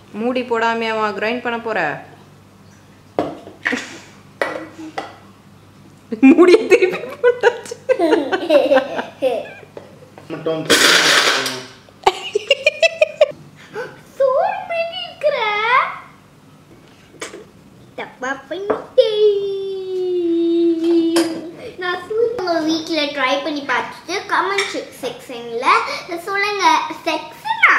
மூடி போடாமையாவா கிரைண்ட் பண்ண போற மூடி திருப்பி போட்டாச்சு மட்டும் சோறு பண்ணிருக்கிற தப்பா பண்ணிட்டேன் நான் உங்க வீட்டில் ட்ரை பண்ணி பார்த்துட்டு கமெண்ட் செக்ஷனில் சொல்லுங்க செக்ஷனா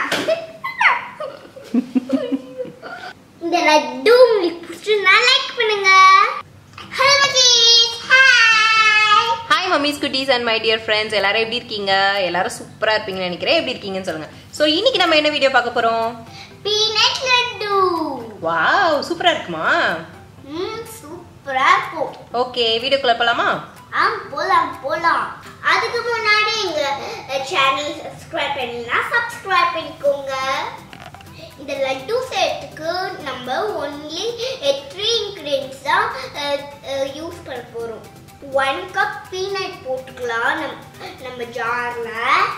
இந்த லட்டு உங்களுக்கு பிடிச்சிருந்தா லைக் பண்ணுங்க ஹலோ மச்சீஸ் ஹாய் ஹாய் மம்மிஸ் குட்டீஸ் அண்ட் மை டியர் ஃப்ரெண்ட்ஸ் எல்லாரும் எப்படி இருக்கீங்க எல்லாரும் சூப்பரா இருப்பீங்கன்னு நினைக்கிறேன் எப்படி இருக்கீங்கன்னு சொல்லுங்க ஸோ இன்னைக்கு நம்ம என்ன வீடியோ பார்க்க போறோம் பீனட் லட்டு வாவ் சூப்பரா இருக்குமா ம் சூப்பரா இருக்கும் ஓகே வீடியோக்குள்ள போலாமா ஆ போலாம் போலாம் அதுக்கு முன்னாடி எங்க சேனல் சப்ஸ்கிரைப் பண்ணலாம் சப்ஸ்கிரைப் பண்ணிக்கோங்க இந்த லட்டு செட்டுக்கு நம்ம ஒன்லி த்ரீ இன்க்ரீடியன்ஸ் தான் யூஸ் பண்ண போகிறோம் ஒன் கப் பீனட் போட்டுக்கலாம் நம் நம்ம ஜாரில்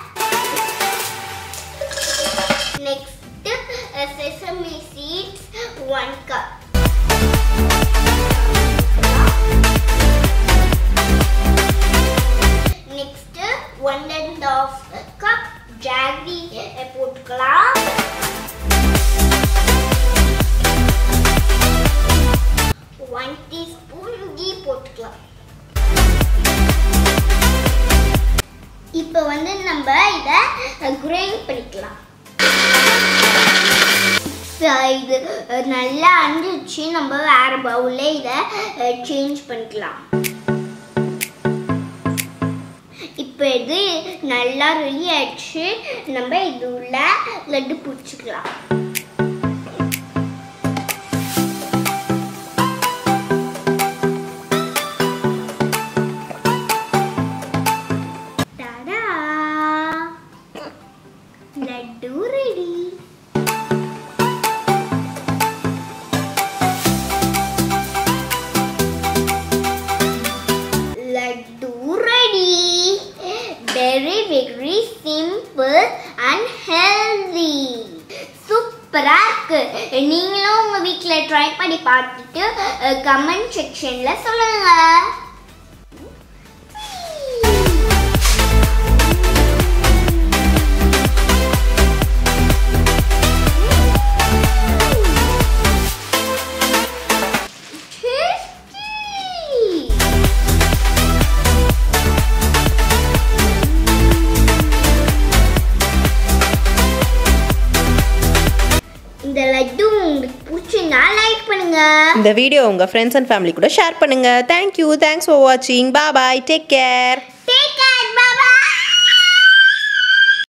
next sesame seeds one cup next one and half cup jaggery போட்டுக்கலாம் ஒன் டீஸ்பூன் கீ போட்டுக்கலாம் இப்போ வந்து நம்ம இதை கிரைண்ட் பண்ணிக்கலாம் இது நல்லா அண்டிச்சு நம்ம வேற பவுலில் இதை சேஞ்ச் பண்ணிக்கலாம் இப்போ இது நல்லா ரெடி ஆயிடுச்சு நம்ம இது உள்ள லட்டு பிடிச்சிக்கலாம் tada laddu ready laddu ready very very simple and healthy சூப்பரா இருக்கு நீங்களும் உங்க வீட்ல ட்ரை பண்ணி பார்த்துட்டு கமெண்ட் செக்ஷன்ல சொல்லுங்க Tasty! இந்த லட்டு உங்களுக்கு பிடிச்சிருந்தா லைக் பண்ணுங்க இந்த வீடியோ உங்க ஃப்ரெண்ட்ஸ் அண்ட் ஃபேமிலி கூட ஷேர் பண்ணுங்க தேங்க்யூ தேங்க்ஸ் ஃபார் வாட்சிங் பா பாய் டேக் கேர்